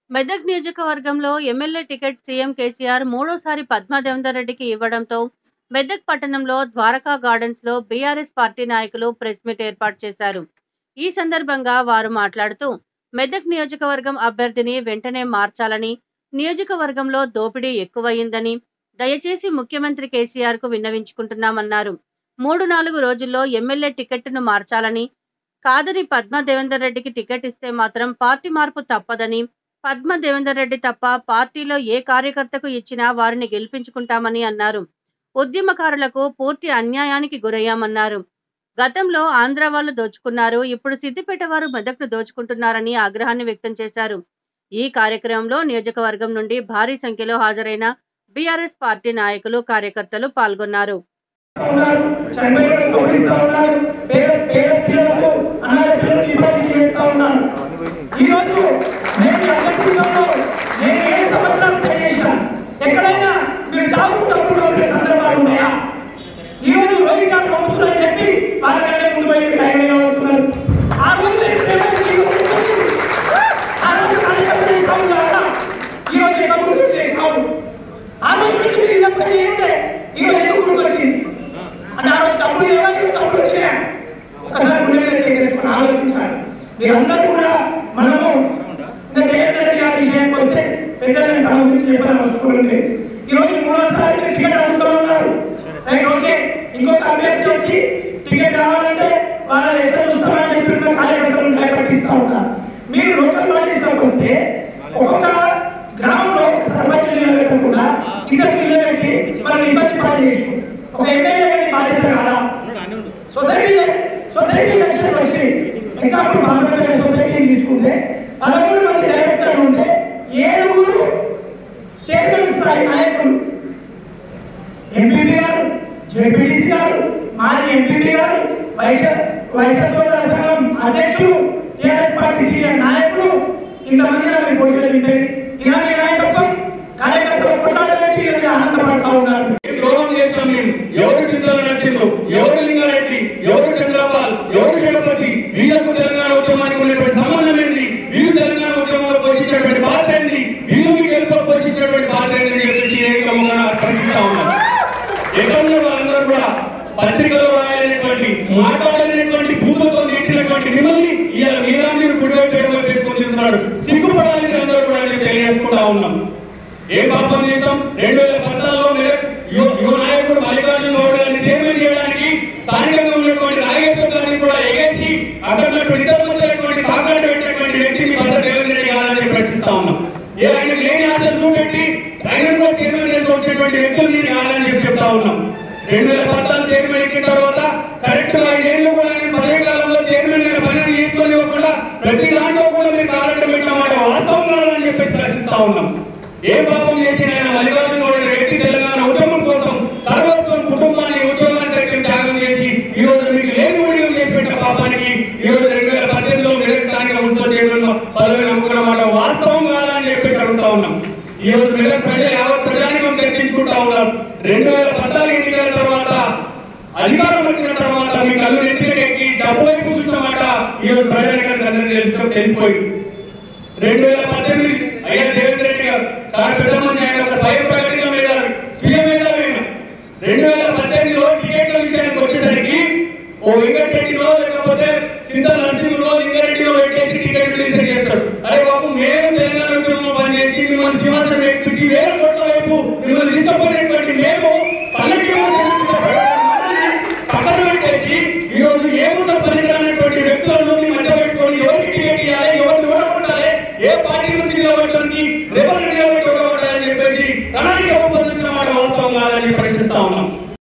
మెదక్ నియోజకవర్గంలో MLA ticket CM KCR మూడోసారి పద్మా దేవేందర్ రెడ్డికి ఇవ్వడంతో మెదక్ పట్టణంలో ద్వారకా గార్డెన్స్ లో బీఆర్ఎస్ పార్టీ నాయకులు ప్రెస్ మీట్ ఏర్పాటు చేశారు ఈ సందర్భంగా వారు మాట్లాడుతూ మెదక్ నియోజకవర్గం అభ్యర్థిని వెంటనే మార్చాలని నియోజకవర్గంలో దోపిడీ ఎక్కువయిందని దయచేసి ముఖ్యమంత్రి కేసీఆర్ కు విన్నవించుకుంటున్నామన్నారు మూడు నాలుగు రోజుల్లో ఎమ్మెల్యే టికెట్ను మార్చాలని కాదని పద్మా దేవేందర్ రెడ్డికి టికెట్ ఇస్తే మాత్రం పార్టీ మార్పు తప్పదని పద్మ దేవేందర్ రెడ్డి తప్ప పార్టీలో ఏ కార్యకర్తకు ఇచ్చినా వారిని గెలిపించుకుంటామని అన్నారు ఉద్యమకారులకు పూర్తి అన్యాయానికి గురయ్యామన్నారు గతంలో ఆంధ్ర వాళ్ళు దోచుకున్నారు ఇప్పుడు సిద్దిపేట వారు మెదక్ను దోచుకుంటున్నారని ఆగ్రహాన్ని వ్యక్తం చేశారు ఈ కార్యక్రమంలో నియోజకవర్గం నుండి భారీ సంఖ్యలో హాజరైన బీఆర్ఎస్ పార్టీ నాయకులు కార్యకర్తలు పాల్గొన్నారు ఉన్నారు చనిపోయిన గౌరవిస్తా ఉన్నారు పేద పేద పిల్లలకు అనాథ పిల్లలకు ఇబ్బంది చేస్తా ఉన్నారు ఈ రోజు నేను ఈ అభ్యర్థిలో నేను ఏ సంవత్సరాలు పనిచేశాను ఎక్కడైనా మీరు చావుకుంటప్పుడు ఉండే సందర్భాలు ఉన్నాయా ఈ రోజు రోహింగ్యాలు పంపుతుందని చెప్పి వాళ్ళకంటే ముందు పోయి టైంలో ఉంటున్నారు ఆ రోజు నేను ప్రేమకు ఈ రోజు వచ్చింది. ఆ రోజు కార్యకర్తలు చావు కాదా ఈ రోజు ఎక్కడ గుర్తొచ్చే చావు ఆ రోజు నుంచి మీరు ఇదంతా ఏంటే ఈ రోజు ఎందుకు గుర్తొచ్చింది అంటే ఆ రోజు డబ్బులు ఎవరికి డబ్బులు వచ్చినా ఒకసారి గుండెలో చేసుకుని ఆలోచించాలి మీరందరూ కూడా మనము ఇంకా రేవంత్ రెడ్డి గారి విషయానికి వస్తే పెద్దలు తన గురించి చెప్పాలని అవసరం లేదు ఈ రోజు మూడోసారి మీరు టికెట్ అడుగుతూ ఉన్నారు రైట్ ఓకే ఇంకొక అభ్యర్థి వచ్చి టికెట్ కావాలంటే వాళ్ళ ఎక్కడ చూస్తామని చెప్పి ఉన్న కార్యకర్తలను భయపట్టిస్తూ ఉంటారు మీరు లోకల్ బాధ్యతలకు వస్తే ఒక్కొక్క గ్రామంలో ఒక సర్పంచ్ నిలబెట్టకుండా ఇద్దరు నిలబెట్టి మనం ఇబ్బంది పాలు చేసి ఒక ఎమ్మెల్యే గారి బాధ్యత కాదా సొసైటీ సొసైటీ ఎలక్షన్ వచ్చి ఎగ్జాంపుల్ బాలపేట సొసైటీ తీసుకుంటే పదమూడు మంది డైరెక్టర్లు ఉంటే ఏడుగురు చైర్మన్ స్థాయి నాయకులు ఎంపీపీ గారు జెడ్పీటీసీ గారు మాజీ ఎంపీపీ గారు వైశ్య వైశ్య సోదర సంఘం అధ్యక్షులు టీఆర్ఎస్ పార్టీ సీనియర్ నాయకులు ఇంతమంది నాకు పోటీలో దింపేది ఇలాంటి నాయకత్వం కార్యకర్తలు కొట్టాలని ఇలాంటి ఆనందపడతా ఉన్నారు ఏం ద్రోహం చేశాం మేము ఎవరు చింతల నరసింహు ఎవరు లింగారెడ్డి ఎవరు చంద్రపాల్ ఎవరు శివపతి వీళ్ళకు తెలంగాణ ఉద్యమానికి ఉన్నటువంటి సంబంధం ఏంటి వీరు తెలంగాణ ఉద్యమంలో పోషించినటువంటి పాత్ర ఏంటి వీరు మీ గెలుపులో పోషించినటువంటి పాత్ర ఏంటి అని చెప్పేసి ఏకముగా ప్రశ్నిస్తా ఉన్నారు ఎక్కడో వాళ్ళందరూ కూడా పత్రికలో రాయాలనేటువంటి మాట్లాడలేనటువంటి భూములతో నిండినటువంటి మిమ్మల్ని ఇవాళ మీరా మీరు గుడివైపు చేసుకొని తిరుగుతున్నాడు సిగ్గుపడాలని అందరూ కూడా మేము తెలియజేసుకుంటా ఉన్నాం ఏ పాపం చేశాం రెండు వేల పద్నాలుగులో మెదక్ యువ యువ నాయకుడు మల్లికార్జున గౌడ్ గారిని చైర్మన్ చేయడానికి స్థానికంగా ఉన్నటువంటి నాగేశ్వర గారిని కూడా ఎగేసి అక్కడ ఉన్నటువంటి ఇతర మధ్యటువంటి కాకాడు పెట్టినటువంటి వ్యక్తి మీ భద్ర రేవంత్ రెడ్డి కాదని చెప్పి ప్రశ్నిస్తా ఉన్నాం ఏ ఆయన లేని ఆశలు చూపెట్టి ఆయన కూడా చైర్మన్ చేసి వచ్చినటువంటి వ్యక్తులు మీరు కాదని చెప్పి చెప్తా ఉన్నాం రెండు వేల పద్నాలుగు చైర్మన్ ఎక్కిన తర్వాత కరెక్ట్ గా ఐదేళ్లు కూడా ఆయన పదవి కాలంలో చైర్మన్ గారి పనిని తీసుకొని ఇవ్వకుండా ప్రతి దాంట్లో కూడా మీరు కాలటం పెట్టినమాట వాస్తవం కాదని చెప్పేసి ప్రశ్నిస్తా ఉన్నాం ఏ పాపం చేసిన ఆయన మల్లికార్జున గౌడ్ అనే వ్యక్తి తెలంగాణ ఉద్యమం కోసం సర్వస్వం కుటుంబాన్ని ఉద్యోగాన్ని సైతం త్యాగం చేసి ఈ రోజు మీకు లేని ఊడిగం చేసి పెట్టిన పాపానికి ఈ రోజు రెండు వేల పద్దెనిమిదిలో మెదక్ స్థానిక మున్సిపల్ చైర్మన్ పదవిని నమ్ముకున్న మాట వాస్తవం కాదని చెప్పేసి అడుగుతా ఉన్నాం ఈ రోజు మెదక్ ప్రజలు యావత్ ప్రజానికం చర్చించుకుంటా ఉన్నారు రెండు వేల పద్నాలుగు ఎన్నికల తర్వాత అధికారం వచ్చిన తర్వాత మీ కళ్ళు నెత్తిలకెక్కి డబ్బు వైపు చూసిన మాట ఈ రోజు ప్రజానికానికి అందరికీ తెలుసు తెలిసిపోయింది రెండు వేల పద్దెనిమిది అయ్యా దేవేంద్ర రెడ్డి గారు చాలా పెద్ద మనిషి ఆయన ఒక స్వయం ప్రకటన మీద సీఎం మీద ఆయన రెండు వేల పద్దెనిమిదిలో టికెట్ల విషయానికి వచ్చేసరికి ఓ వెంకటరెడ్డిలో లేకపోతే చింత నరసింహలో లింగారెడ్డిలో పెట్టేసి టికెట్ రిలీజ్ చేస్తాడు అరే బాబు మేము తెలంగాణ ఉద్యమంలో పనిచేసి మిమ్మల్ని సింహాసనం ఎక్కించి వేల కోట్ల వైపు మిమ్మల్ని తీసుకుపోయినటువంటి మేము పల్లెకి పక్కన పెట్టేసి ఈ రోజు ఏముందో పనికిరానటువంటి వ్యక్తులను మీ మధ్య పెట్టుకొని ఎవరికి టికెట్ ఇవ్వాలి ఎవరిని ఓడగొట్టాలి ఏ పార్టీ నుంచి నిలబడడానికి ఎవరిని నిలబెట్టి ఓడగొట్టాలని చెప్పేసి ప్రణాళిక రూపొందించిన మాట వాస్తవం కాదని ప్రశ్నిస్తా ఉన్నాం